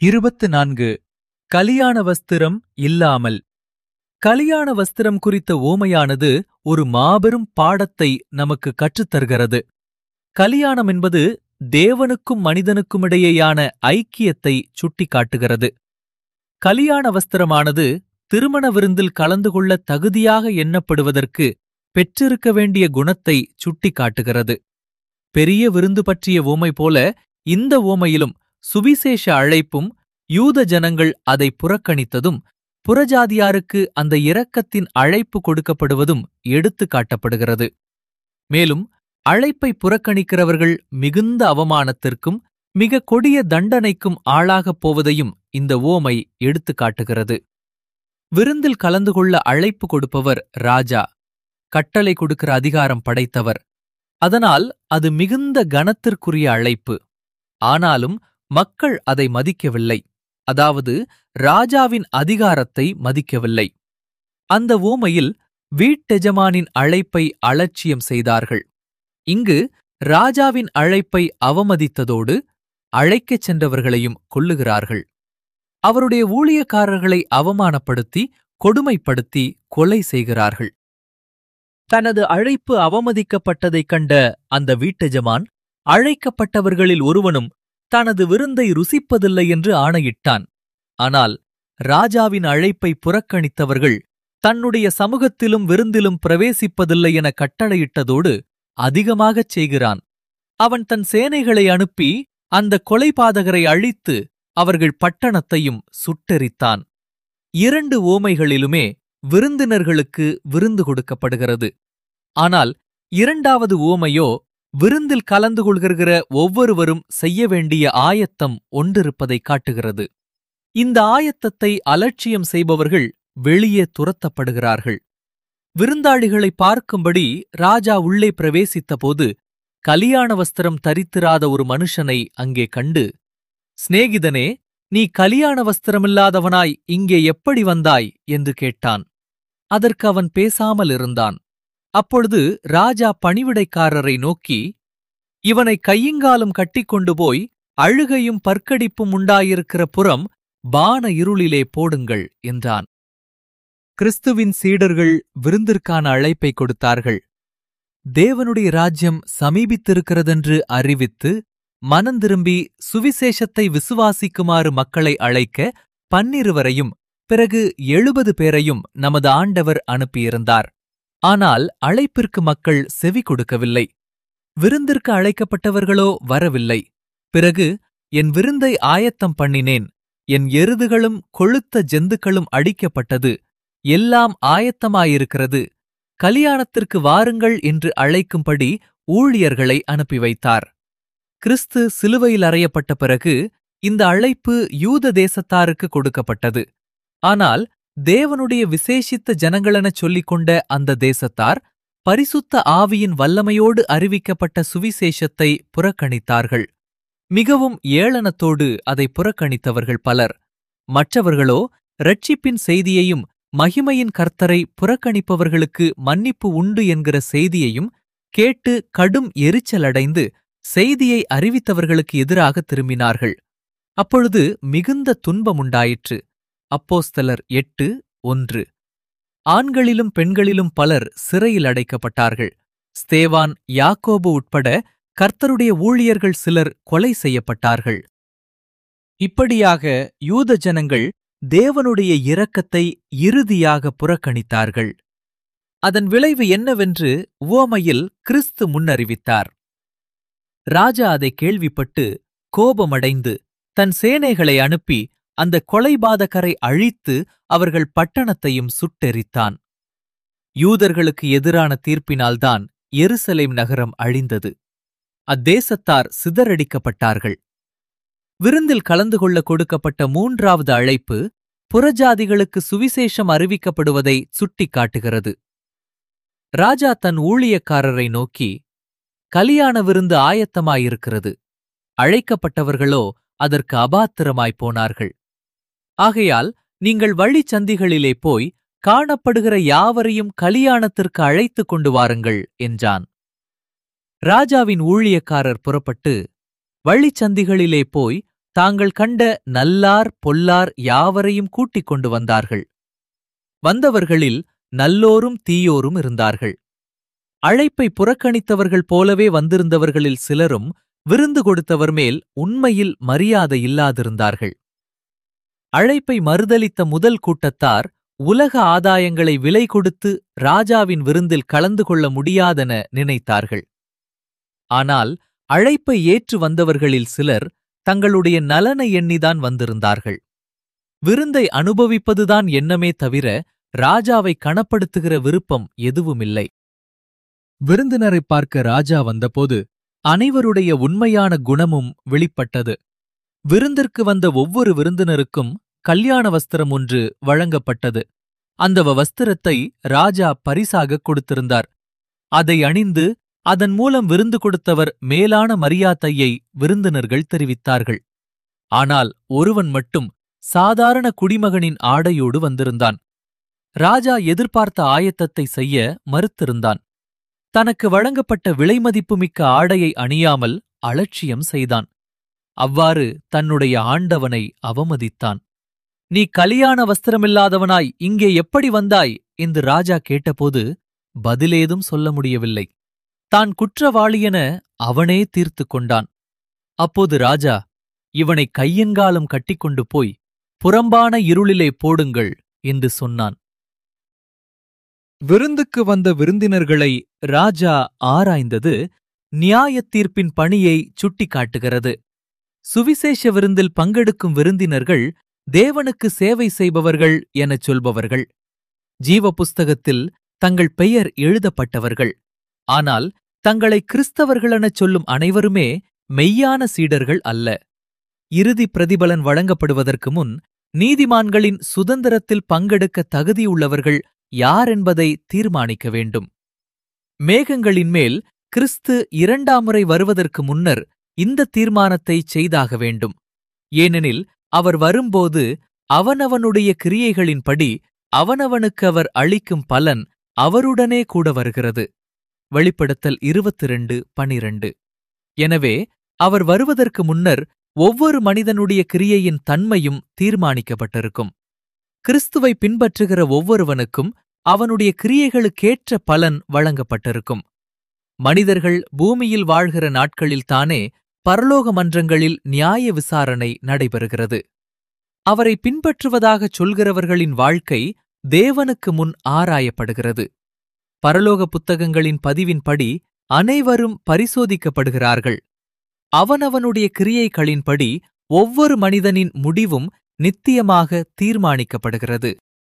இருபத்து நான்கு கலியாண வஸ்திரம் இல்லாமல் கலியாண வஸ்திரம் குறித்த ஓமையானது ஒரு மாபெரும் பாடத்தை நமக்கு கற்றுத்தருகிறது கலியாணம் என்பது தேவனுக்கும் மனிதனுக்குமிடையேயான ஐக்கியத்தை சுட்டிக்காட்டுகிறது கலியாண வஸ்திரமானது திருமண விருந்தில் கலந்து கொள்ள தகுதியாக எண்ணப்படுவதற்கு பெற்றிருக்க வேண்டிய குணத்தை சுட்டிக்காட்டுகிறது பெரிய விருந்து பற்றிய ஓமை போல இந்த ஓமையிலும் சுவிசேஷ அழைப்பும் யூத ஜனங்கள் அதை புறக்கணித்ததும் புறஜாதியாருக்கு அந்த இரக்கத்தின் அழைப்பு கொடுக்கப்படுவதும் எடுத்து காட்டப்படுகிறது மேலும் அழைப்பை புறக்கணிக்கிறவர்கள் மிகுந்த அவமானத்திற்கும் மிக கொடிய தண்டனைக்கும் ஆளாகப் போவதையும் இந்த ஓமை எடுத்து காட்டுகிறது விருந்தில் கலந்து கொள்ள அழைப்பு கொடுப்பவர் ராஜா கட்டளை கொடுக்கிற அதிகாரம் படைத்தவர் அதனால் அது மிகுந்த கனத்திற்குரிய அழைப்பு ஆனாலும் மக்கள் அதை மதிக்கவில்லை அதாவது ராஜாவின் அதிகாரத்தை மதிக்கவில்லை அந்த ஓமையில் வீட்டெஜமானின் அழைப்பை அலட்சியம் செய்தார்கள் இங்கு ராஜாவின் அழைப்பை அவமதித்ததோடு அழைக்கச் சென்றவர்களையும் கொல்லுகிறார்கள் அவருடைய ஊழியக்காரர்களை அவமானப்படுத்தி கொடுமைப்படுத்தி கொலை செய்கிறார்கள் தனது அழைப்பு அவமதிக்கப்பட்டதைக் கண்ட அந்த வீட்டெஜமான் அழைக்கப்பட்டவர்களில் ஒருவனும் தனது விருந்தை ருசிப்பதில்லை என்று ஆணையிட்டான் ஆனால் ராஜாவின் அழைப்பை புறக்கணித்தவர்கள் தன்னுடைய சமூகத்திலும் விருந்திலும் பிரவேசிப்பதில்லை என கட்டளையிட்டதோடு அதிகமாகச் செய்கிறான் அவன் தன் சேனைகளை அனுப்பி அந்த கொலைபாதகரை அழித்து அவர்கள் பட்டணத்தையும் சுட்டெரித்தான் இரண்டு ஓமைகளிலுமே விருந்தினர்களுக்கு விருந்து கொடுக்கப்படுகிறது ஆனால் இரண்டாவது ஓமையோ விருந்தில் கலந்து கொள்கிற ஒவ்வொருவரும் செய்ய வேண்டிய ஆயத்தம் ஒன்றிருப்பதை காட்டுகிறது இந்த ஆயத்தத்தை அலட்சியம் செய்பவர்கள் வெளியே துரத்தப்படுகிறார்கள் விருந்தாளிகளை பார்க்கும்படி ராஜா உள்ளே பிரவேசித்தபோது கலியாண வஸ்திரம் தரித்திராத ஒரு மனுஷனை அங்கே கண்டு சிநேகிதனே நீ கலியாண வஸ்திரமில்லாதவனாய் இங்கே எப்படி வந்தாய் என்று கேட்டான் அதற்கு அவன் பேசாமல் இருந்தான் அப்பொழுது ராஜா பணிவிடைக்காரரை நோக்கி இவனை கையுங்காலும் கட்டிக்கொண்டு போய் அழுகையும் பற்கடிப்பும் உண்டாயிருக்கிற புறம் பான இருளிலே போடுங்கள் என்றான் கிறிஸ்துவின் சீடர்கள் விருந்திற்கான அழைப்பை கொடுத்தார்கள் தேவனுடைய ராஜ்யம் சமீபித்திருக்கிறதென்று அறிவித்து மனந்திரும்பி சுவிசேஷத்தை விசுவாசிக்குமாறு மக்களை அழைக்க பன்னிருவரையும் பிறகு எழுபது பேரையும் நமது ஆண்டவர் அனுப்பியிருந்தார் ஆனால் அழைப்பிற்கு மக்கள் செவி கொடுக்கவில்லை விருந்திற்கு அழைக்கப்பட்டவர்களோ வரவில்லை பிறகு என் விருந்தை ஆயத்தம் பண்ணினேன் என் எருதுகளும் கொழுத்த ஜந்துக்களும் அடிக்கப்பட்டது எல்லாம் ஆயத்தமாயிருக்கிறது கலியாணத்திற்கு வாருங்கள் என்று அழைக்கும்படி ஊழியர்களை அனுப்பி வைத்தார் கிறிஸ்து சிலுவையில் அறையப்பட்ட பிறகு இந்த அழைப்பு யூத தேசத்தாருக்கு கொடுக்கப்பட்டது ஆனால் தேவனுடைய விசேஷித்த ஜனங்களெனச் சொல்லிக் கொண்ட அந்த தேசத்தார் பரிசுத்த ஆவியின் வல்லமையோடு அறிவிக்கப்பட்ட சுவிசேஷத்தை புறக்கணித்தார்கள் மிகவும் ஏளனத்தோடு அதை புறக்கணித்தவர்கள் பலர் மற்றவர்களோ ரட்சிப்பின் செய்தியையும் மகிமையின் கர்த்தரை புறக்கணிப்பவர்களுக்கு மன்னிப்பு உண்டு என்கிற செய்தியையும் கேட்டு கடும் எரிச்சலடைந்து செய்தியை அறிவித்தவர்களுக்கு எதிராக திரும்பினார்கள் அப்பொழுது மிகுந்த துன்பமுண்டாயிற்று அப்போஸ்தலர் எட்டு ஒன்று ஆண்களிலும் பெண்களிலும் பலர் சிறையில் அடைக்கப்பட்டார்கள் ஸ்தேவான் யாக்கோபு உட்பட கர்த்தருடைய ஊழியர்கள் சிலர் கொலை செய்யப்பட்டார்கள் இப்படியாக யூத ஜனங்கள் தேவனுடைய இரக்கத்தை இறுதியாக புறக்கணித்தார்கள் அதன் விளைவு என்னவென்று உவமையில் கிறிஸ்து முன்னறிவித்தார் ராஜா அதை கேள்விப்பட்டு கோபமடைந்து தன் சேனைகளை அனுப்பி அந்த கொலைபாதகரை அழித்து அவர்கள் பட்டணத்தையும் சுட்டெரித்தான் யூதர்களுக்கு எதிரான தீர்ப்பினால்தான் எருசலேம் நகரம் அழிந்தது அத்தேசத்தார் சிதறடிக்கப்பட்டார்கள் விருந்தில் கலந்து கொள்ள கொடுக்கப்பட்ட மூன்றாவது அழைப்பு புறஜாதிகளுக்கு சுவிசேஷம் அறிவிக்கப்படுவதை சுட்டிக்காட்டுகிறது ராஜா தன் ஊழியக்காரரை நோக்கி கலியாண விருந்து ஆயத்தமாயிருக்கிறது அழைக்கப்பட்டவர்களோ அதற்கு அபாத்திரமாய்ப் போனார்கள் ஆகையால் நீங்கள் வழிச்சந்திகளிலே போய் காணப்படுகிற யாவரையும் கலியாணத்திற்கு அழைத்துக் கொண்டு வாருங்கள் என்றான் ராஜாவின் ஊழியக்காரர் புறப்பட்டு வழிச்சந்திகளிலே போய் தாங்கள் கண்ட நல்லார் பொல்லார் யாவரையும் கூட்டிக் கொண்டு வந்தார்கள் வந்தவர்களில் நல்லோரும் தீயோரும் இருந்தார்கள் அழைப்பை புறக்கணித்தவர்கள் போலவே வந்திருந்தவர்களில் சிலரும் விருந்து கொடுத்தவர் மேல் உண்மையில் மரியாதை இல்லாதிருந்தார்கள் அழைப்பை மறுதலித்த முதல் கூட்டத்தார் உலக ஆதாயங்களை விலை கொடுத்து ராஜாவின் விருந்தில் கலந்து கொள்ள முடியாதென நினைத்தார்கள் ஆனால் அழைப்பை ஏற்று வந்தவர்களில் சிலர் தங்களுடைய நலனை எண்ணிதான் வந்திருந்தார்கள் விருந்தை அனுபவிப்பதுதான் எண்ணமே தவிர ராஜாவை கணப்படுத்துகிற விருப்பம் எதுவுமில்லை விருந்தினரை பார்க்க ராஜா வந்தபோது அனைவருடைய உண்மையான குணமும் வெளிப்பட்டது விருந்திற்கு வந்த ஒவ்வொரு விருந்தினருக்கும் கல்யாண வஸ்திரம் ஒன்று வழங்கப்பட்டது அந்த வஸ்திரத்தை ராஜா பரிசாகக் கொடுத்திருந்தார் அதை அணிந்து அதன் மூலம் விருந்து கொடுத்தவர் மேலான மரியாதையை விருந்தினர்கள் தெரிவித்தார்கள் ஆனால் ஒருவன் மட்டும் சாதாரண குடிமகனின் ஆடையோடு வந்திருந்தான் ராஜா எதிர்பார்த்த ஆயத்தத்தை செய்ய மறுத்திருந்தான் தனக்கு வழங்கப்பட்ட விலைமதிப்புமிக்க ஆடையை அணியாமல் அலட்சியம் செய்தான் அவ்வாறு தன்னுடைய ஆண்டவனை அவமதித்தான் நீ கலியாண வஸ்திரமில்லாதவனாய் இங்கே எப்படி வந்தாய் என்று ராஜா கேட்டபோது பதிலேதும் சொல்ல முடியவில்லை தான் குற்றவாளியென அவனே தீர்த்து கொண்டான் அப்போது ராஜா இவனை கையெங்காலம் கட்டிக்கொண்டு போய் புறம்பான இருளிலே போடுங்கள் என்று சொன்னான் விருந்துக்கு வந்த விருந்தினர்களை ராஜா ஆராய்ந்தது நியாயத் தீர்ப்பின் பணியை சுட்டிக்காட்டுகிறது சுவிசேஷ விருந்தில் பங்கெடுக்கும் விருந்தினர்கள் தேவனுக்கு சேவை செய்பவர்கள் எனச் சொல்பவர்கள் ஜீவ புஸ்தகத்தில் தங்கள் பெயர் எழுதப்பட்டவர்கள் ஆனால் தங்களை கிறிஸ்தவர்களெனச் சொல்லும் அனைவருமே மெய்யான சீடர்கள் அல்ல இறுதி பிரதிபலன் வழங்கப்படுவதற்கு முன் நீதிமான்களின் சுதந்திரத்தில் பங்கெடுக்க தகுதியுள்ளவர்கள் யாரென்பதை தீர்மானிக்க வேண்டும் மேகங்களின் மேல் கிறிஸ்து இரண்டாம் முறை வருவதற்கு முன்னர் இந்த தீர்மானத்தை செய்தாக வேண்டும் ஏனெனில் அவர் வரும்போது அவனவனுடைய கிரியைகளின்படி அவனவனுக்கு அவர் அளிக்கும் பலன் அவருடனே கூட வருகிறது வெளிப்படுத்தல் இருபத்திரண்டு பனிரண்டு எனவே அவர் வருவதற்கு முன்னர் ஒவ்வொரு மனிதனுடைய கிரியையின் தன்மையும் தீர்மானிக்கப்பட்டிருக்கும் கிறிஸ்துவை பின்பற்றுகிற ஒவ்வொருவனுக்கும் அவனுடைய கிரியைகளுக்கேற்ற பலன் வழங்கப்பட்டிருக்கும் மனிதர்கள் பூமியில் வாழ்கிற நாட்களில்தானே பரலோக மன்றங்களில் நியாய விசாரணை நடைபெறுகிறது அவரை பின்பற்றுவதாகச் சொல்கிறவர்களின் வாழ்க்கை தேவனுக்கு முன் ஆராயப்படுகிறது பரலோக புத்தகங்களின் பதிவின்படி அனைவரும் பரிசோதிக்கப்படுகிறார்கள் அவனவனுடைய கிரியைகளின்படி ஒவ்வொரு மனிதனின் முடிவும் நித்தியமாக தீர்மானிக்கப்படுகிறது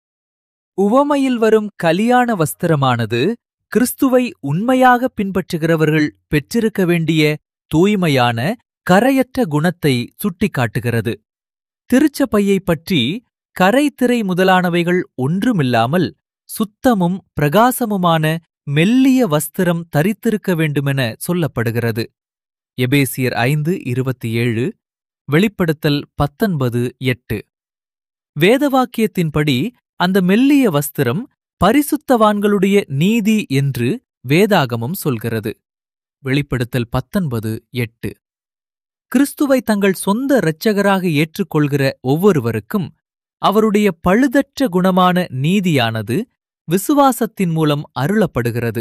உவமையில் வரும் கலியாண வஸ்திரமானது கிறிஸ்துவை உண்மையாக பின்பற்றுகிறவர்கள் பெற்றிருக்க வேண்டிய தூய்மையான கரையற்ற குணத்தை சுட்டிக்காட்டுகிறது திருச்சபையைப் பற்றி கரை திரை முதலானவைகள் ஒன்றுமில்லாமல் சுத்தமும் பிரகாசமுமான மெல்லிய வஸ்திரம் தரித்திருக்க வேண்டுமென சொல்லப்படுகிறது எபேசியர் ஐந்து இருபத்தி ஏழு வெளிப்படுத்தல் பத்தொன்பது எட்டு வேதவாக்கியத்தின்படி அந்த மெல்லிய வஸ்திரம் பரிசுத்தவான்களுடைய நீதி என்று வேதாகமம் சொல்கிறது வெளிப்படுத்தல் பத்தொன்பது எட்டு கிறிஸ்துவை தங்கள் சொந்த இரட்சகராக ஏற்றுக்கொள்கிற ஒவ்வொருவருக்கும் அவருடைய பழுதற்ற குணமான நீதியானது விசுவாசத்தின் மூலம் அருளப்படுகிறது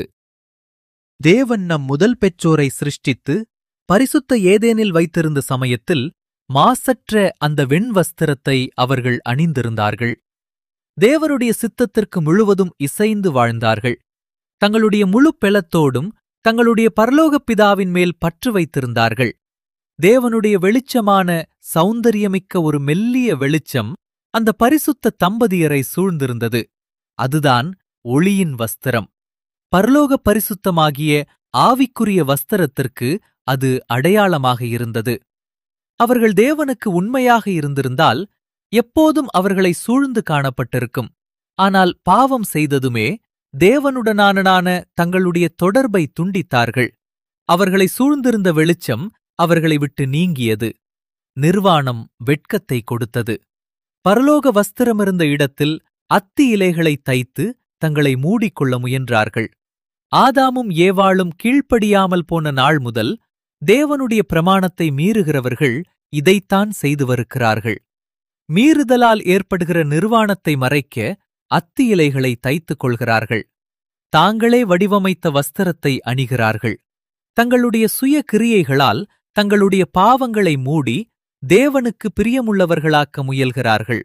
தேவன் நம் முதல் பெற்றோரை சிருஷ்டித்து பரிசுத்த ஏதேனில் வைத்திருந்த சமயத்தில் மாசற்ற அந்த வெண்வஸ்திரத்தை அவர்கள் அணிந்திருந்தார்கள் தேவருடைய சித்தத்திற்கு முழுவதும் இசைந்து வாழ்ந்தார்கள் தங்களுடைய முழு பெலத்தோடும் தங்களுடைய பரலோகப் பிதாவின் மேல் பற்று வைத்திருந்தார்கள் தேவனுடைய வெளிச்சமான சௌந்தரியமிக்க ஒரு மெல்லிய வெளிச்சம் அந்த பரிசுத்த தம்பதியரை சூழ்ந்திருந்தது அதுதான் ஒளியின் வஸ்திரம் பரலோக பரிசுத்தமாகிய ஆவிக்குரிய வஸ்திரத்திற்கு அது அடையாளமாக இருந்தது அவர்கள் தேவனுக்கு உண்மையாக இருந்திருந்தால் எப்போதும் அவர்களை சூழ்ந்து காணப்பட்டிருக்கும் ஆனால் பாவம் செய்ததுமே தேவனுடனான தங்களுடைய தொடர்பை துண்டித்தார்கள் அவர்களை சூழ்ந்திருந்த வெளிச்சம் அவர்களை விட்டு நீங்கியது நிர்வாணம் வெட்கத்தை கொடுத்தது பரலோக வஸ்திரமிருந்த இடத்தில் அத்தி இலைகளை தைத்து தங்களை மூடிக்கொள்ள முயன்றார்கள் ஆதாமும் ஏவாளும் கீழ்ப்படியாமல் போன நாள் முதல் தேவனுடைய பிரமாணத்தை மீறுகிறவர்கள் இதைத்தான் செய்து வருகிறார்கள் மீறுதலால் ஏற்படுகிற நிர்வாணத்தை மறைக்க அத்தி இலைகளை தைத்துக் கொள்கிறார்கள் தாங்களே வடிவமைத்த வஸ்திரத்தை அணிகிறார்கள் தங்களுடைய சுய கிரியைகளால் தங்களுடைய பாவங்களை மூடி தேவனுக்கு பிரியமுள்ளவர்களாக்க முயல்கிறார்கள்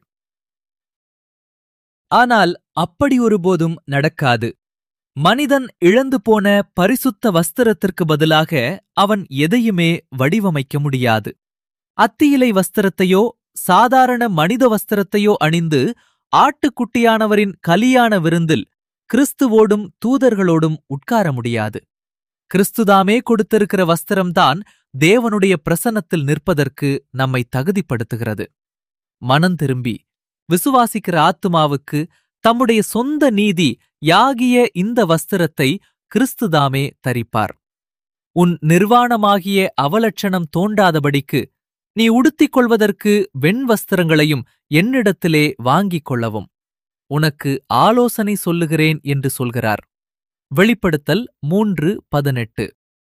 ஆனால் அப்படி ஒருபோதும் நடக்காது மனிதன் இழந்து போன பரிசுத்த வஸ்திரத்திற்கு பதிலாக அவன் எதையுமே வடிவமைக்க முடியாது அத்தியிலை வஸ்திரத்தையோ சாதாரண மனித வஸ்திரத்தையோ அணிந்து ஆட்டுக்குட்டியானவரின் கலியான விருந்தில் கிறிஸ்துவோடும் தூதர்களோடும் உட்கார முடியாது கிறிஸ்துதாமே கொடுத்திருக்கிற வஸ்திரம்தான் தேவனுடைய பிரசன்னத்தில் நிற்பதற்கு நம்மை தகுதிப்படுத்துகிறது மனம் திரும்பி விசுவாசிக்கிற ஆத்துமாவுக்கு தம்முடைய சொந்த நீதி யாகிய இந்த வஸ்திரத்தை கிறிஸ்துதாமே தரிப்பார் உன் நிர்வாணமாகிய அவலட்சணம் தோண்டாதபடிக்கு நீ உடுத்திக் கொள்வதற்கு வெண் வஸ்திரங்களையும் என்னிடத்திலே வாங்கிக் கொள்ளவும் உனக்கு ஆலோசனை சொல்லுகிறேன் என்று சொல்கிறார் வெளிப்படுத்தல் மூன்று பதினெட்டு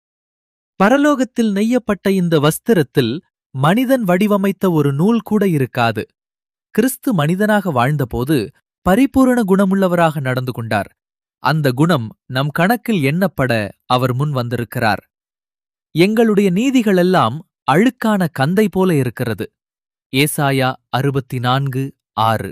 பரலோகத்தில் நெய்யப்பட்ட இந்த வஸ்திரத்தில் மனிதன் வடிவமைத்த ஒரு நூல் கூட இருக்காது கிறிஸ்து மனிதனாக வாழ்ந்தபோது பரிபூரண குணமுள்ளவராக நடந்து கொண்டார் அந்த குணம் நம் கணக்கில் எண்ணப்பட அவர் முன் வந்திருக்கிறார் எங்களுடைய நீதிகளெல்லாம் அழுக்கான கந்தை போல இருக்கிறது ஏசாயா அறுபத்தி நான்கு ஆறு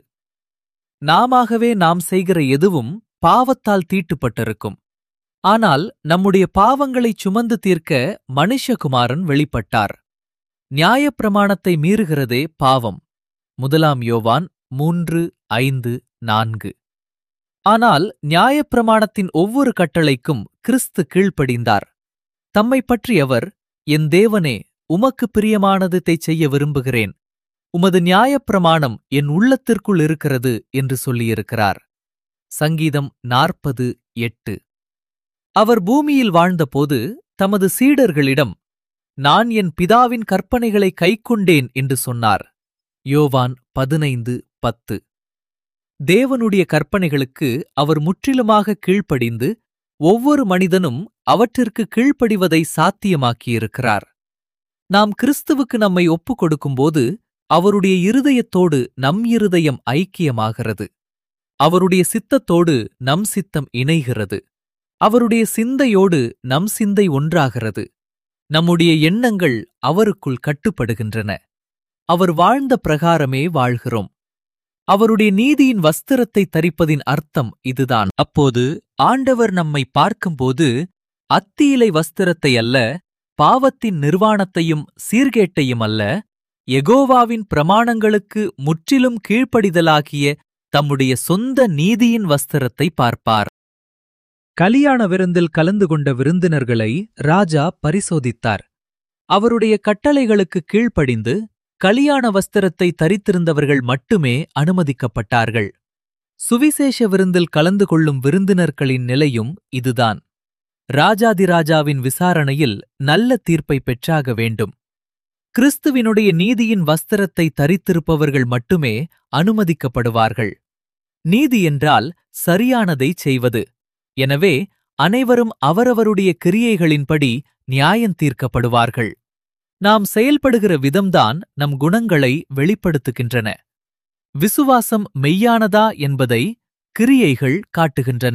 நாமாகவே நாம் செய்கிற எதுவும் பாவத்தால் தீட்டுப்பட்டிருக்கும் ஆனால் நம்முடைய பாவங்களைச் சுமந்து தீர்க்க மனுஷகுமாரன் வெளிப்பட்டார் நியாயப்பிரமாணத்தை மீறுகிறதே பாவம் முதலாம் யோவான் மூன்று ஐந்து நான்கு ஆனால் நியாயப்பிரமாணத்தின் ஒவ்வொரு கட்டளைக்கும் கிறிஸ்து கீழ்ப்படிந்தார் தம்மை பற்றி அவர் என் தேவனே உமக்கு பிரியமானதை செய்ய விரும்புகிறேன் உமது நியாயப்பிரமாணம் என் உள்ளத்திற்குள் இருக்கிறது என்று சொல்லியிருக்கிறார் சங்கீதம் நாற்பது எட்டு அவர் பூமியில் வாழ்ந்தபோது தமது சீடர்களிடம் நான் என் பிதாவின் கற்பனைகளை கைக்கொண்டேன் என்று சொன்னார் யோவான் பதினைந்து பத்து தேவனுடைய கற்பனைகளுக்கு அவர் முற்றிலுமாக கீழ்ப்படிந்து ஒவ்வொரு மனிதனும் அவற்றிற்கு கீழ்ப்படிவதை சாத்தியமாக்கியிருக்கிறார் நாம் கிறிஸ்துவுக்கு நம்மை ஒப்புக் கொடுக்கும்போது அவருடைய இருதயத்தோடு நம் இருதயம் ஐக்கியமாகிறது அவருடைய சித்தத்தோடு நம் சித்தம் இணைகிறது அவருடைய சிந்தையோடு நம் சிந்தை ஒன்றாகிறது நம்முடைய எண்ணங்கள் அவருக்குள் கட்டுப்படுகின்றன அவர் வாழ்ந்த பிரகாரமே வாழ்கிறோம் அவருடைய நீதியின் வஸ்திரத்தை தரிப்பதின் அர்த்தம் இதுதான் அப்போது ஆண்டவர் நம்மை பார்க்கும்போது அத்தியிலை வஸ்திரத்தை அல்ல பாவத்தின் நிர்வாணத்தையும் சீர்கேட்டையும் அல்ல எகோவாவின் பிரமாணங்களுக்கு முற்றிலும் கீழ்ப்படிதலாகிய தம்முடைய சொந்த நீதியின் வஸ்திரத்தை பார்ப்பார் கலியாண விருந்தில் கலந்து கொண்ட விருந்தினர்களை ராஜா பரிசோதித்தார் அவருடைய கட்டளைகளுக்கு கீழ்ப்படிந்து கலியாண வஸ்திரத்தை தரித்திருந்தவர்கள் மட்டுமே அனுமதிக்கப்பட்டார்கள் சுவிசேஷ விருந்தில் கலந்து கொள்ளும் விருந்தினர்களின் நிலையும் இதுதான் ராஜாதிராஜாவின் விசாரணையில் நல்ல தீர்ப்பை பெற்றாக வேண்டும் கிறிஸ்துவினுடைய நீதியின் வஸ்திரத்தை தரித்திருப்பவர்கள் மட்டுமே அனுமதிக்கப்படுவார்கள் நீதி என்றால் சரியானதைச் செய்வது எனவே அனைவரும் அவரவருடைய கிரியைகளின்படி நியாயம் தீர்க்கப்படுவார்கள் நாம் செயல்படுகிற விதம்தான் நம் குணங்களை வெளிப்படுத்துகின்றன விசுவாசம் மெய்யானதா என்பதை கிரியைகள் காட்டுகின்றன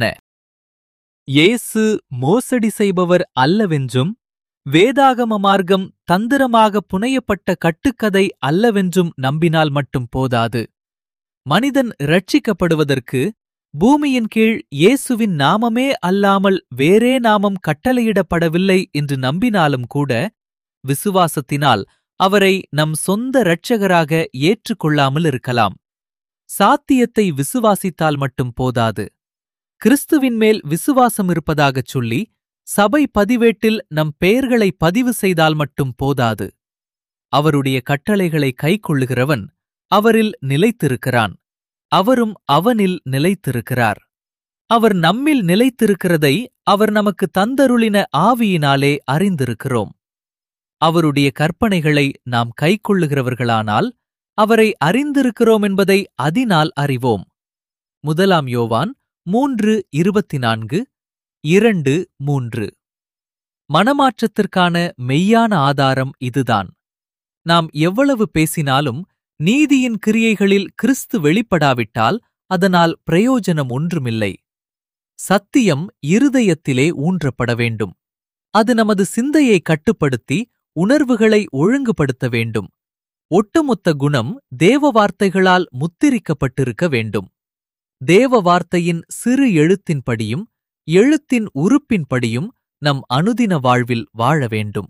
இயேசு மோசடி செய்பவர் அல்லவென்றும் வேதாகம மார்க்கம் தந்திரமாக புனையப்பட்ட கட்டுக்கதை அல்லவென்றும் நம்பினால் மட்டும் போதாது மனிதன் ரட்சிக்கப்படுவதற்கு பூமியின் கீழ் இயேசுவின் நாமமே அல்லாமல் வேறே நாமம் கட்டளையிடப்படவில்லை என்று நம்பினாலும் கூட விசுவாசத்தினால் அவரை நம் சொந்த இரட்சகராக ஏற்றுக்கொள்ளாமல் இருக்கலாம் சாத்தியத்தை விசுவாசித்தால் மட்டும் போதாது கிறிஸ்துவின் மேல் விசுவாசம் இருப்பதாகச் சொல்லி சபை பதிவேட்டில் நம் பெயர்களை பதிவு செய்தால் மட்டும் போதாது அவருடைய கட்டளைகளை கைக்கொள்ளுகிறவன் அவரில் நிலைத்திருக்கிறான் அவரும் அவனில் நிலைத்திருக்கிறார் அவர் நம்மில் நிலைத்திருக்கிறதை அவர் நமக்கு தந்தருளின ஆவியினாலே அறிந்திருக்கிறோம் அவருடைய கற்பனைகளை நாம் கைக்கொள்ளுகிறவர்களானால் அவரை அறிந்திருக்கிறோம் என்பதை அதனால் அறிவோம் முதலாம் யோவான் மூன்று இருபத்தி நான்கு இரண்டு மூன்று மனமாற்றத்திற்கான மெய்யான ஆதாரம் இதுதான் நாம் எவ்வளவு பேசினாலும் நீதியின் கிரியைகளில் கிறிஸ்து வெளிப்படாவிட்டால் அதனால் பிரயோஜனம் ஒன்றுமில்லை சத்தியம் இருதயத்திலே ஊன்றப்பட வேண்டும் அது நமது சிந்தையை கட்டுப்படுத்தி உணர்வுகளை ஒழுங்குபடுத்த வேண்டும் ஒட்டுமொத்த குணம் தேவ வார்த்தைகளால் முத்திரிக்கப்பட்டிருக்க வேண்டும் தேவ வார்த்தையின் சிறு எழுத்தின்படியும் எழுத்தின் உறுப்பின்படியும் நம் அனுதின வாழ்வில் வாழ வேண்டும்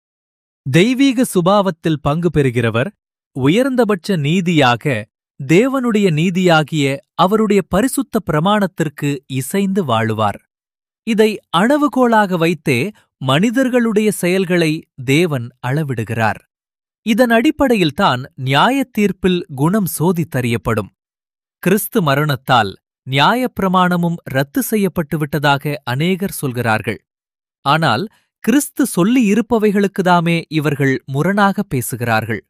தெய்வீக சுபாவத்தில் பங்கு பெறுகிறவர் உயர்ந்தபட்ச நீதியாக தேவனுடைய நீதியாகிய அவருடைய பரிசுத்த பிரமாணத்திற்கு இசைந்து வாழுவார் இதை அளவுகோலாக வைத்தே மனிதர்களுடைய செயல்களை தேவன் அளவிடுகிறார் இதன் அடிப்படையில்தான் நியாயத் தீர்ப்பில் குணம் சோதித்தறியப்படும் கிறிஸ்து மரணத்தால் நியாயப்பிரமாணமும் ரத்து செய்யப்பட்டு விட்டதாக அநேகர் சொல்கிறார்கள் ஆனால் கிறிஸ்து சொல்லி இருப்பவைகளுக்குதாமே இவர்கள் முரணாக பேசுகிறார்கள்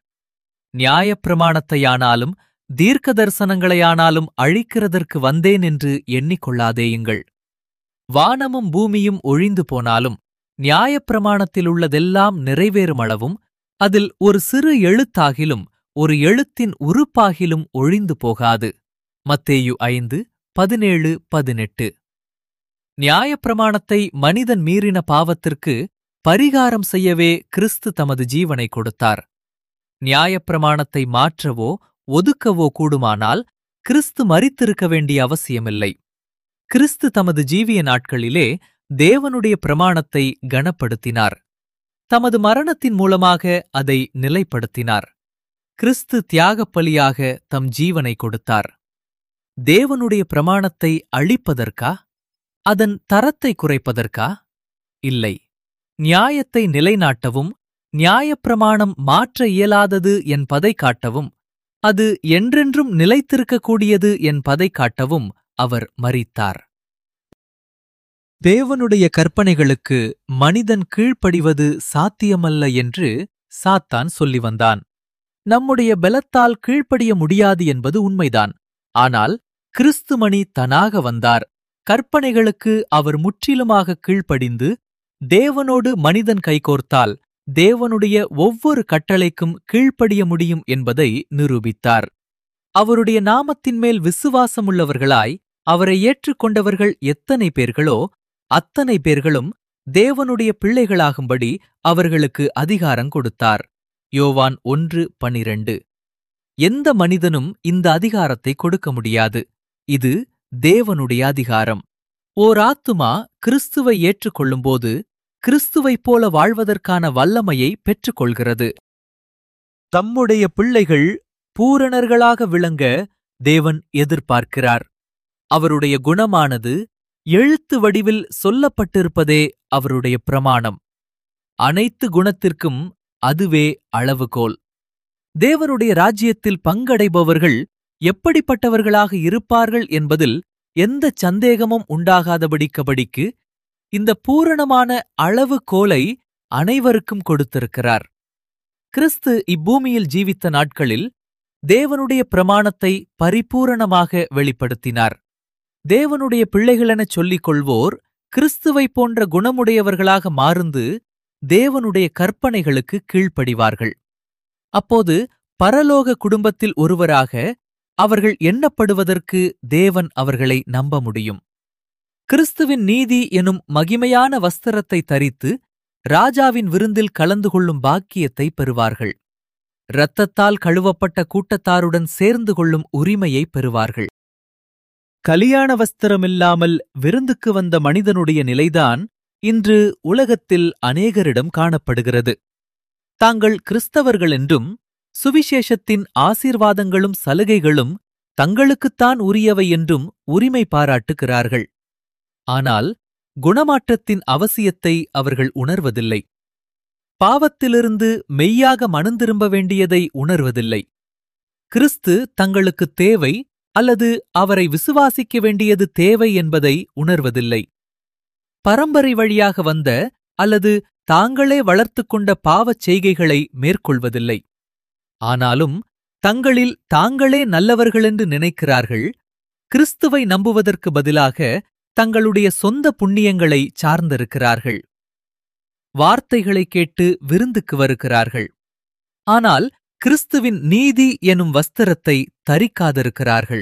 நியாயப்பிரமாணத்தையானாலும் தீர்க்க தரிசனங்களையானாலும் அழிக்கிறதற்கு வந்தேன் என்று எண்ணிக்கொள்ளாதேயுங்கள் வானமும் பூமியும் ஒழிந்து போனாலும் நியாயப்பிரமாணத்திலுள்ளதெல்லாம் நிறைவேறும் அளவும் அதில் ஒரு சிறு எழுத்தாகிலும் ஒரு எழுத்தின் உறுப்பாகிலும் ஒழிந்து போகாது மத்தேயு ஐந்து பதினேழு பதினெட்டு நியாயப்பிரமாணத்தை மனிதன் மீறின பாவத்திற்கு பரிகாரம் செய்யவே கிறிஸ்து தமது ஜீவனை கொடுத்தார் நியாயப்பிரமாணத்தை மாற்றவோ ஒதுக்கவோ கூடுமானால் கிறிஸ்து மரித்திருக்க வேண்டிய அவசியமில்லை கிறிஸ்து தமது ஜீவிய நாட்களிலே தேவனுடைய பிரமாணத்தை கனப்படுத்தினார் தமது மரணத்தின் மூலமாக அதை நிலைப்படுத்தினார் கிறிஸ்து தியாகப் பலியாக தம் ஜீவனை கொடுத்தார் தேவனுடைய பிரமாணத்தை அழிப்பதற்கா அதன் தரத்தை குறைப்பதற்கா இல்லை நியாயத்தை நிலைநாட்டவும் நியாயப்பிரமாணம் மாற்ற இயலாதது என்பதை காட்டவும் அது என்றென்றும் நிலைத்திருக்கக்கூடியது என்பதை காட்டவும் அவர் மரித்தார் தேவனுடைய கற்பனைகளுக்கு மனிதன் கீழ்ப்படிவது சாத்தியமல்ல என்று சாத்தான் சொல்லி வந்தான் நம்முடைய பலத்தால் கீழ்ப்படிய முடியாது என்பது உண்மைதான் ஆனால் கிறிஸ்துமணி தனாக வந்தார் கற்பனைகளுக்கு அவர் முற்றிலுமாக கீழ்ப்படிந்து தேவனோடு மனிதன் கைகோர்த்தால் தேவனுடைய ஒவ்வொரு கட்டளைக்கும் கீழ்ப்படிய முடியும் என்பதை நிரூபித்தார் அவருடைய நாமத்தின் மேல் விசுவாசமுள்ளவர்களாய் அவரை ஏற்றுக்கொண்டவர்கள் எத்தனை பேர்களோ அத்தனை பேர்களும் தேவனுடைய பிள்ளைகளாகும்படி அவர்களுக்கு அதிகாரம் கொடுத்தார் யோவான் ஒன்று பனிரண்டு எந்த மனிதனும் இந்த அதிகாரத்தை கொடுக்க முடியாது இது தேவனுடைய அதிகாரம் ஓர் ஆத்துமா கிறிஸ்துவை ஏற்றுக்கொள்ளும்போது கிறிஸ்துவைப் போல வாழ்வதற்கான வல்லமையை பெற்றுக்கொள்கிறது தம்முடைய பிள்ளைகள் பூரணர்களாக விளங்க தேவன் எதிர்பார்க்கிறார் அவருடைய குணமானது எழுத்து வடிவில் சொல்லப்பட்டிருப்பதே அவருடைய பிரமாணம் அனைத்து குணத்திற்கும் அதுவே அளவுகோல் தேவனுடைய ராஜ்யத்தில் பங்கடைபவர்கள் எப்படிப்பட்டவர்களாக இருப்பார்கள் என்பதில் எந்தச் சந்தேகமும் உண்டாகாதபடிக்கபடிக்கு இந்த பூரணமான அளவு கோலை அனைவருக்கும் கொடுத்திருக்கிறார் கிறிஸ்து இப்பூமியில் ஜீவித்த நாட்களில் தேவனுடைய பிரமாணத்தை பரிபூரணமாக வெளிப்படுத்தினார் தேவனுடைய பிள்ளைகளெனச் சொல்லிக் கொள்வோர் கிறிஸ்துவைப் போன்ற குணமுடையவர்களாக மாறுந்து தேவனுடைய கற்பனைகளுக்கு கீழ்ப்படிவார்கள் அப்போது பரலோக குடும்பத்தில் ஒருவராக அவர்கள் எண்ணப்படுவதற்கு தேவன் அவர்களை நம்ப முடியும் கிறிஸ்துவின் நீதி எனும் மகிமையான வஸ்திரத்தை தரித்து ராஜாவின் விருந்தில் கலந்து கொள்ளும் பாக்கியத்தை பெறுவார்கள் இரத்தத்தால் கழுவப்பட்ட கூட்டத்தாருடன் சேர்ந்து கொள்ளும் உரிமையை பெறுவார்கள் கலியாண வஸ்திரமில்லாமல் விருந்துக்கு வந்த மனிதனுடைய நிலைதான் இன்று உலகத்தில் அநேகரிடம் காணப்படுகிறது தாங்கள் கிறிஸ்தவர்கள் என்றும் சுவிசேஷத்தின் ஆசீர்வாதங்களும் சலுகைகளும் தங்களுக்குத்தான் உரியவை என்றும் உரிமை பாராட்டுகிறார்கள் ஆனால் குணமாற்றத்தின் அவசியத்தை அவர்கள் உணர்வதில்லை பாவத்திலிருந்து மெய்யாக மனந்திரும்ப வேண்டியதை உணர்வதில்லை கிறிஸ்து தங்களுக்கு தேவை அல்லது அவரை விசுவாசிக்க வேண்டியது தேவை என்பதை உணர்வதில்லை பரம்பரை வழியாக வந்த அல்லது தாங்களே வளர்த்துக் கொண்ட பாவச் செய்கைகளை மேற்கொள்வதில்லை ஆனாலும் தங்களில் தாங்களே நல்லவர்களென்று நினைக்கிறார்கள் கிறிஸ்துவை நம்புவதற்கு பதிலாக தங்களுடைய சொந்த புண்ணியங்களை சார்ந்திருக்கிறார்கள் வார்த்தைகளை கேட்டு விருந்துக்கு வருகிறார்கள் ஆனால் கிறிஸ்துவின் நீதி எனும் வஸ்திரத்தை தரிக்காதிருக்கிறார்கள்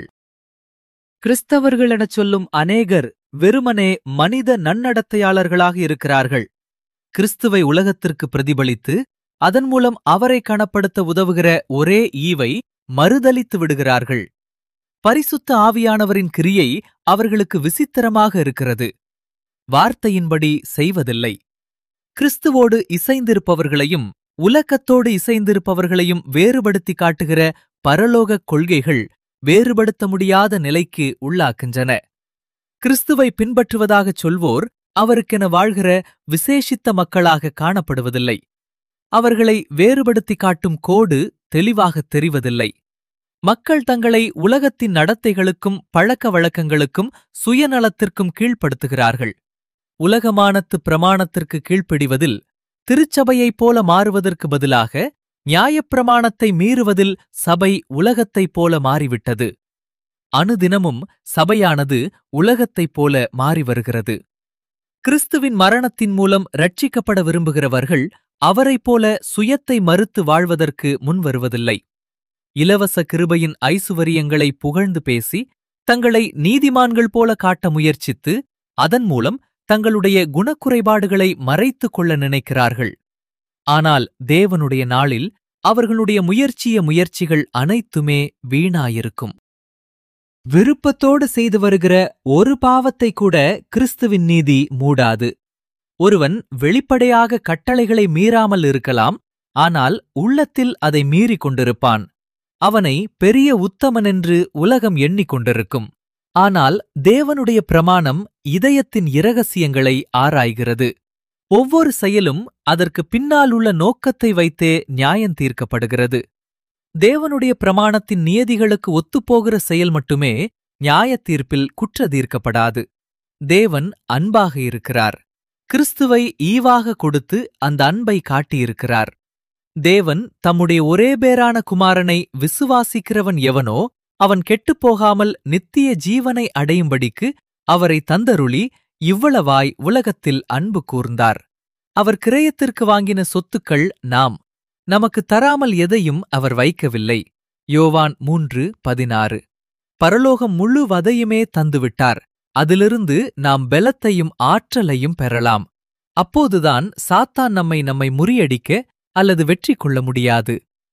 கிறிஸ்தவர்கள் எனச் சொல்லும் அநேகர் வெறுமனே மனித நன்னடத்தையாளர்களாக இருக்கிறார்கள் கிறிஸ்துவை உலகத்திற்கு பிரதிபலித்து அதன் மூலம் அவரை கணப்படுத்த உதவுகிற ஒரே ஈவை மறுதலித்து விடுகிறார்கள் பரிசுத்த ஆவியானவரின் கிரியை அவர்களுக்கு விசித்திரமாக இருக்கிறது வார்த்தையின்படி செய்வதில்லை கிறிஸ்துவோடு இசைந்திருப்பவர்களையும் உலகத்தோடு இசைந்திருப்பவர்களையும் வேறுபடுத்தி காட்டுகிற பரலோகக் கொள்கைகள் வேறுபடுத்த முடியாத நிலைக்கு உள்ளாக்கின்றன கிறிஸ்துவை பின்பற்றுவதாகச் சொல்வோர் அவருக்கென வாழ்கிற விசேஷித்த மக்களாக காணப்படுவதில்லை அவர்களை வேறுபடுத்தி காட்டும் கோடு தெளிவாகத் தெரிவதில்லை மக்கள் தங்களை உலகத்தின் நடத்தைகளுக்கும் பழக்க வழக்கங்களுக்கும் சுயநலத்திற்கும் கீழ்ப்படுத்துகிறார்கள் உலகமானத்து பிரமாணத்திற்கு கீழ்ப்பிடிவதில் திருச்சபையைப் போல மாறுவதற்கு பதிலாக நியாயப்பிரமாணத்தை மீறுவதில் சபை உலகத்தைப் போல மாறிவிட்டது அனுதினமும் சபையானது உலகத்தைப் போல மாறி வருகிறது கிறிஸ்துவின் மரணத்தின் மூலம் ரட்சிக்கப்பட விரும்புகிறவர்கள் அவரைப் போல சுயத்தை மறுத்து வாழ்வதற்கு முன்வருவதில்லை இலவச கிருபையின் ஐசுவரியங்களை புகழ்ந்து பேசி தங்களை நீதிமான்கள் போல காட்ட முயற்சித்து அதன் மூலம் தங்களுடைய குணக்குறைபாடுகளை மறைத்துக் கொள்ள நினைக்கிறார்கள் ஆனால் தேவனுடைய நாளில் அவர்களுடைய முயற்சிய முயற்சிகள் அனைத்துமே வீணாயிருக்கும் விருப்பத்தோடு செய்து வருகிற ஒரு பாவத்தை கூட கிறிஸ்துவின் நீதி மூடாது ஒருவன் வெளிப்படையாக கட்டளைகளை மீறாமல் இருக்கலாம் ஆனால் உள்ளத்தில் அதை மீறிக் கொண்டிருப்பான் அவனை பெரிய உத்தமனென்று உலகம் எண்ணிக்கொண்டிருக்கும் ஆனால் தேவனுடைய பிரமாணம் இதயத்தின் இரகசியங்களை ஆராய்கிறது ஒவ்வொரு செயலும் அதற்கு பின்னால் உள்ள நோக்கத்தை வைத்தே நியாயம் தீர்க்கப்படுகிறது தேவனுடைய பிரமாணத்தின் நியதிகளுக்கு ஒத்துப்போகிற செயல் மட்டுமே நியாயத் தீர்ப்பில் குற்ற தீர்க்கப்படாது தேவன் அன்பாக இருக்கிறார் கிறிஸ்துவை ஈவாக கொடுத்து அந்த அன்பை காட்டியிருக்கிறார் தேவன் தம்முடைய ஒரே பேரான குமாரனை விசுவாசிக்கிறவன் எவனோ அவன் கெட்டுப்போகாமல் நித்திய ஜீவனை அடையும்படிக்கு அவரை தந்தருளி இவ்வளவாய் உலகத்தில் அன்பு கூர்ந்தார் அவர் கிரயத்திற்கு வாங்கின சொத்துக்கள் நாம் நமக்கு தராமல் எதையும் அவர் வைக்கவில்லை யோவான் மூன்று பதினாறு பரலோகம் முழுவதையுமே தந்துவிட்டார் அதிலிருந்து நாம் பெலத்தையும் ஆற்றலையும் பெறலாம் அப்போதுதான் சாத்தான் நம்மை நம்மை முறியடிக்க அல்லது வெற்றி கொள்ள முடியாது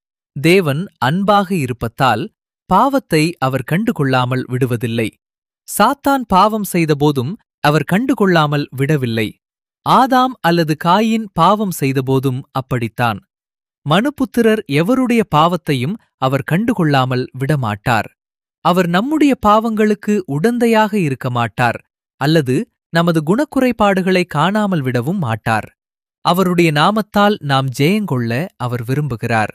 தேவன் அன்பாக இருப்பத்தால் பாவத்தை அவர் கண்டுகொள்ளாமல் விடுவதில்லை சாத்தான் பாவம் செய்தபோதும் அவர் கண்டுகொள்ளாமல் விடவில்லை ஆதாம் அல்லது காயின் பாவம் செய்தபோதும் அப்படித்தான் மனுபுத்திரர் எவருடைய பாவத்தையும் அவர் கண்டுகொள்ளாமல் விடமாட்டார் அவர் நம்முடைய பாவங்களுக்கு உடந்தையாக இருக்க மாட்டார் அல்லது நமது குணக்குறைபாடுகளை காணாமல் விடவும் மாட்டார் அவருடைய நாமத்தால் நாம் ஜெயங்கொள்ள அவர் விரும்புகிறார்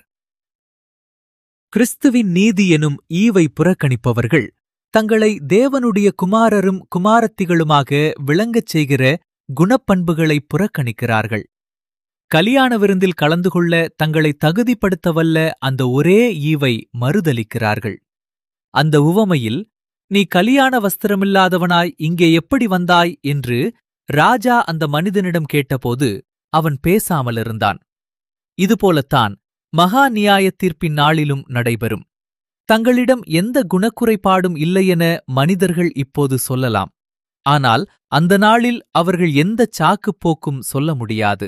கிறிஸ்துவின் நீதி எனும் ஈவை புறக்கணிப்பவர்கள் தங்களை தேவனுடைய குமாரரும் குமாரத்திகளுமாக விளங்கச் செய்கிற குணப்பண்புகளை புறக்கணிக்கிறார்கள் கலியாண விருந்தில் கலந்து கொள்ள தங்களை தகுதிப்படுத்தவல்ல அந்த ஒரே ஈவை மறுதலிக்கிறார்கள் அந்த உவமையில் நீ கலியாண வஸ்திரமில்லாதவனாய் இங்கே எப்படி வந்தாய் என்று ராஜா அந்த மனிதனிடம் கேட்டபோது அவன் பேசாமலிருந்தான் இதுபோலத்தான் மகா நியாய தீர்ப்பின் நாளிலும் நடைபெறும் தங்களிடம் எந்த குணக்குறைபாடும் இல்லையென மனிதர்கள் இப்போது சொல்லலாம் ஆனால் அந்த நாளில் அவர்கள் எந்த சாக்குப் போக்கும் சொல்ல முடியாது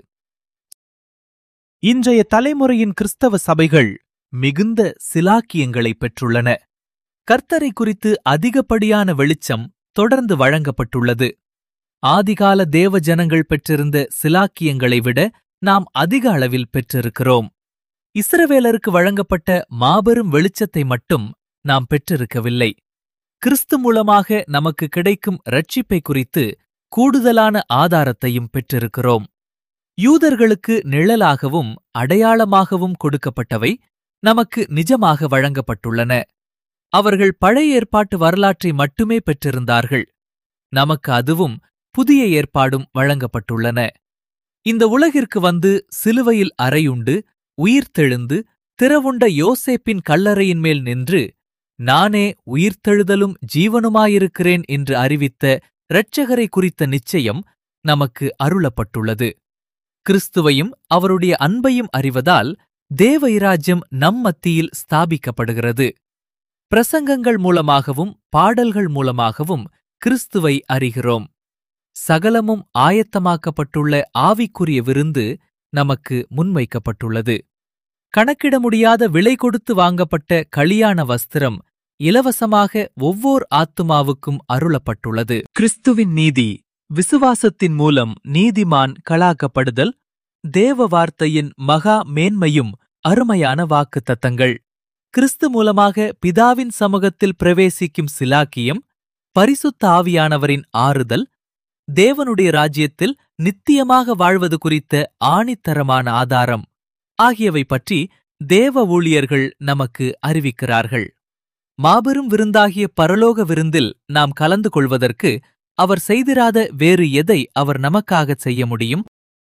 இன்றைய தலைமுறையின் கிறிஸ்தவ சபைகள் மிகுந்த சிலாக்கியங்களை பெற்றுள்ளன கர்த்தரை குறித்து அதிகப்படியான வெளிச்சம் தொடர்ந்து வழங்கப்பட்டுள்ளது ஆதிகால தேவ ஜனங்கள் பெற்றிருந்த சிலாக்கியங்களை விட நாம் அதிக அளவில் பெற்றிருக்கிறோம் இஸ்ரவேலருக்கு வழங்கப்பட்ட மாபெரும் வெளிச்சத்தை மட்டும் நாம் பெற்றிருக்கவில்லை கிறிஸ்து மூலமாக நமக்கு கிடைக்கும் ரட்சிப்பை குறித்து கூடுதலான ஆதாரத்தையும் பெற்றிருக்கிறோம் யூதர்களுக்கு நிழலாகவும் அடையாளமாகவும் கொடுக்கப்பட்டவை நமக்கு நிஜமாக வழங்கப்பட்டுள்ளன அவர்கள் பழைய ஏற்பாட்டு வரலாற்றை மட்டுமே பெற்றிருந்தார்கள் நமக்கு அதுவும் புதிய ஏற்பாடும் வழங்கப்பட்டுள்ளன இந்த உலகிற்கு வந்து சிலுவையில் அறையுண்டு உயிர்த்தெழுந்து திறவுண்ட யோசேப்பின் கல்லறையின் மேல் நின்று நானே உயிர்த்தெழுதலும் ஜீவனுமாயிருக்கிறேன் என்று அறிவித்த இரட்சகரை குறித்த நிச்சயம் நமக்கு அருளப்பட்டுள்ளது கிறிஸ்துவையும் அவருடைய அன்பையும் அறிவதால் தேவ இராஜ்யம் நம் மத்தியில் ஸ்தாபிக்கப்படுகிறது பிரசங்கங்கள் மூலமாகவும் பாடல்கள் மூலமாகவும் கிறிஸ்துவை அறிகிறோம் சகலமும் ஆயத்தமாக்கப்பட்டுள்ள ஆவிக்குரிய விருந்து நமக்கு முன்வைக்கப்பட்டுள்ளது கணக்கிட முடியாத விலை கொடுத்து வாங்கப்பட்ட களியான வஸ்திரம் இலவசமாக ஒவ்வோர் ஆத்துமாவுக்கும் அருளப்பட்டுள்ளது கிறிஸ்துவின் நீதி விசுவாசத்தின் மூலம் நீதிமான் களாக்கப்படுதல் தேவ வார்த்தையின் மகா மேன்மையும் அருமையான வாக்குத்தத்தங்கள் கிறிஸ்து மூலமாக பிதாவின் சமூகத்தில் பிரவேசிக்கும் சிலாக்கியம் பரிசுத்த ஆவியானவரின் ஆறுதல் தேவனுடைய ராஜ்யத்தில் நித்தியமாக வாழ்வது குறித்த ஆணித்தரமான ஆதாரம் ஆகியவை பற்றி தேவ ஊழியர்கள் நமக்கு அறிவிக்கிறார்கள் மாபெரும் விருந்தாகிய பரலோக விருந்தில் நாம் கலந்து கொள்வதற்கு அவர் செய்திராத வேறு எதை அவர் நமக்காகச் செய்ய முடியும்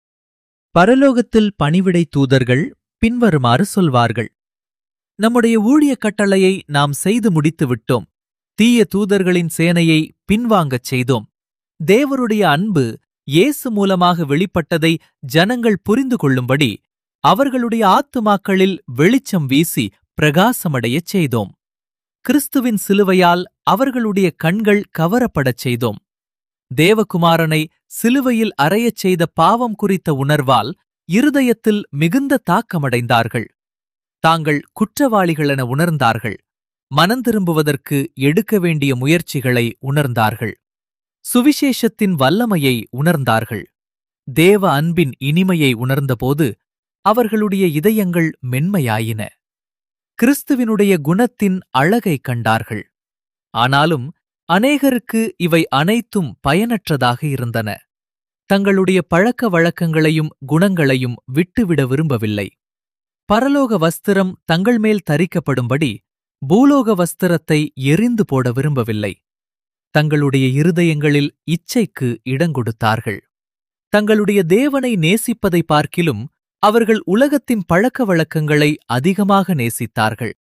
பரலோகத்தில் பணிவிடை தூதர்கள் பின்வருமாறு சொல்வார்கள் நம்முடைய ஊழிய கட்டளையை நாம் செய்து முடித்து விட்டோம் தீய தூதர்களின் சேனையை பின்வாங்கச் செய்தோம் தேவருடைய அன்பு இயேசு மூலமாக வெளிப்பட்டதை ஜனங்கள் புரிந்து கொள்ளும்படி அவர்களுடைய ஆத்துமாக்களில் வெளிச்சம் வீசி பிரகாசமடையச் செய்தோம் கிறிஸ்துவின் சிலுவையால் அவர்களுடைய கண்கள் கவரப்படச் செய்தோம் தேவகுமாரனை சிலுவையில் அறையச் செய்த பாவம் குறித்த உணர்வால் இருதயத்தில் மிகுந்த தாக்கமடைந்தார்கள் தாங்கள் குற்றவாளிகளென உணர்ந்தார்கள் மனந்திரும்புவதற்கு எடுக்க வேண்டிய முயற்சிகளை உணர்ந்தார்கள் சுவிசேஷத்தின் வல்லமையை உணர்ந்தார்கள் தேவ அன்பின் இனிமையை உணர்ந்தபோது அவர்களுடைய இதயங்கள் மென்மையாயின கிறிஸ்துவினுடைய குணத்தின் அழகைக் கண்டார்கள் ஆனாலும் அநேகருக்கு இவை அனைத்தும் பயனற்றதாக இருந்தன தங்களுடைய பழக்க வழக்கங்களையும் குணங்களையும் விட்டுவிட விரும்பவில்லை பரலோக வஸ்திரம் தங்கள் மேல் தரிக்கப்படும்படி பூலோக வஸ்திரத்தை எரிந்து போட விரும்பவில்லை தங்களுடைய இருதயங்களில் இச்சைக்கு இடங்கொடுத்தார்கள் தங்களுடைய தேவனை நேசிப்பதை பார்க்கிலும் அவர்கள் உலகத்தின் பழக்க வழக்கங்களை அதிகமாக நேசித்தார்கள்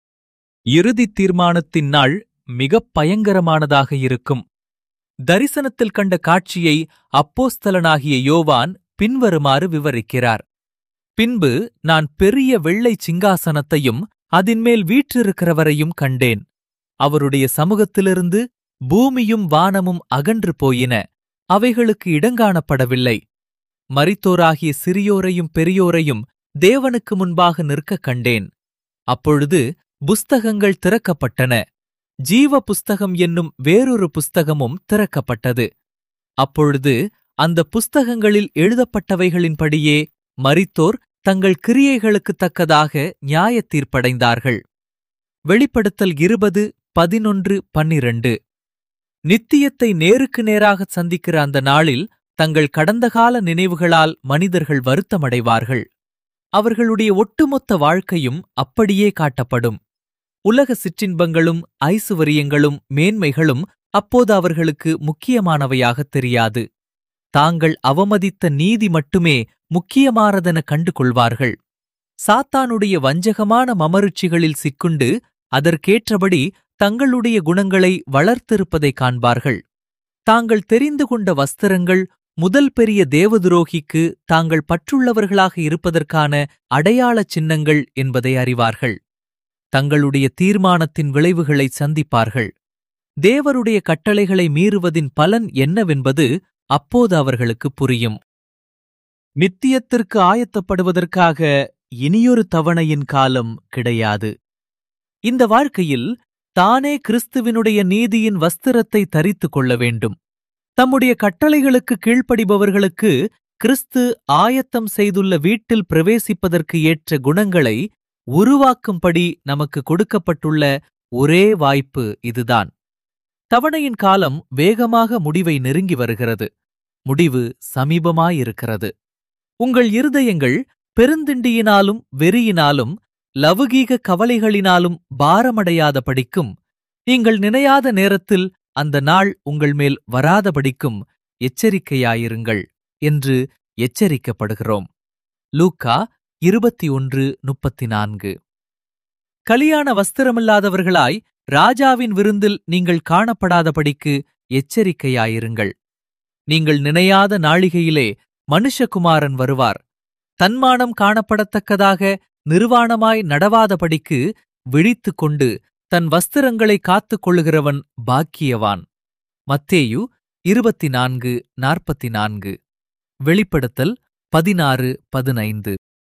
இறுதித் தீர்மானத்தின் நாள் மிகப் பயங்கரமானதாக இருக்கும் தரிசனத்தில் கண்ட காட்சியை அப்போஸ்தலனாகிய யோவான் பின்வருமாறு விவரிக்கிறார் பின்பு நான் பெரிய வெள்ளை சிங்காசனத்தையும் அதின்மேல் வீற்றிருக்கிறவரையும் கண்டேன் அவருடைய சமூகத்திலிருந்து பூமியும் வானமும் அகன்று போயின அவைகளுக்கு இடங்காணப்படவில்லை மரித்தோராகிய சிறியோரையும் பெரியோரையும் தேவனுக்கு முன்பாக நிற்கக் கண்டேன் அப்பொழுது புஸ்தகங்கள் திறக்கப்பட்டன ஜீவ புஸ்தகம் என்னும் வேறொரு புஸ்தகமும் திறக்கப்பட்டது அப்பொழுது அந்த புஸ்தகங்களில் எழுதப்பட்டவைகளின்படியே மரித்தோர் தங்கள் கிரியைகளுக்குத் தக்கதாக நியாயத் தீர்ப்படைந்தார்கள் வெளிப்படுத்தல் இருபது பதினொன்று பன்னிரண்டு நித்தியத்தை நேருக்கு நேராகச் சந்திக்கிற அந்த நாளில் தங்கள் கடந்த கால நினைவுகளால் மனிதர்கள் வருத்தமடைவார்கள் அவர்களுடைய ஒட்டுமொத்த வாழ்க்கையும் அப்படியே காட்டப்படும் உலக சிற்றின்பங்களும் ஐசுவரியங்களும் மேன்மைகளும் அப்போது அவர்களுக்கு முக்கியமானவையாகத் தெரியாது தாங்கள் அவமதித்த நீதி மட்டுமே முக்கியமானதென கண்டு கொள்வார்கள் சாத்தானுடைய வஞ்சகமான மமருட்சிகளில் சிக்குண்டு அதற்கேற்றபடி தங்களுடைய குணங்களை வளர்த்திருப்பதைக் காண்பார்கள் தாங்கள் தெரிந்து கொண்ட வஸ்திரங்கள் முதல் பெரிய தேவதுரோகிக்கு தாங்கள் பற்றுள்ளவர்களாக இருப்பதற்கான அடையாளச் சின்னங்கள் என்பதை அறிவார்கள் தங்களுடைய தீர்மானத்தின் விளைவுகளை சந்திப்பார்கள் தேவருடைய கட்டளைகளை மீறுவதின் பலன் என்னவென்பது அப்போது அவர்களுக்கு புரியும் நித்தியத்திற்கு ஆயத்தப்படுவதற்காக இனியொரு தவணையின் காலம் கிடையாது இந்த வாழ்க்கையில் தானே கிறிஸ்துவினுடைய நீதியின் வஸ்திரத்தை தரித்துக் கொள்ள வேண்டும் தம்முடைய கட்டளைகளுக்கு கீழ்ப்படிபவர்களுக்கு கிறிஸ்து ஆயத்தம் செய்துள்ள வீட்டில் பிரவேசிப்பதற்கு ஏற்ற குணங்களை உருவாக்கும்படி நமக்கு கொடுக்கப்பட்டுள்ள ஒரே வாய்ப்பு இதுதான் தவணையின் காலம் வேகமாக முடிவை நெருங்கி வருகிறது முடிவு சமீபமாயிருக்கிறது உங்கள் இருதயங்கள் பெருந்திண்டியினாலும் வெறியினாலும் லவுகீக கவலைகளினாலும் பாரமடையாதபடிக்கும் நீங்கள் நினையாத நேரத்தில் அந்த நாள் உங்கள் மேல் வராதபடிக்கும் எச்சரிக்கையாயிருங்கள் என்று எச்சரிக்கப்படுகிறோம் லூக்கா இருபத்தி ஒன்று முப்பத்தி நான்கு கலியாண வஸ்திரமில்லாதவர்களாய் ராஜாவின் விருந்தில் நீங்கள் காணப்படாதபடிக்கு எச்சரிக்கையாயிருங்கள் நீங்கள் நினையாத நாழிகையிலே மனுஷகுமாரன் வருவார் தன்மானம் காணப்படத்தக்கதாக நிர்வாணமாய் நடவாதபடிக்கு விழித்துக் கொண்டு தன் வஸ்திரங்களை காத்துக் கொள்ளுகிறவன் பாக்கியவான் மத்தேயு இருபத்தி நான்கு நாற்பத்தி நான்கு வெளிப்படுத்தல் பதினாறு பதினைந்து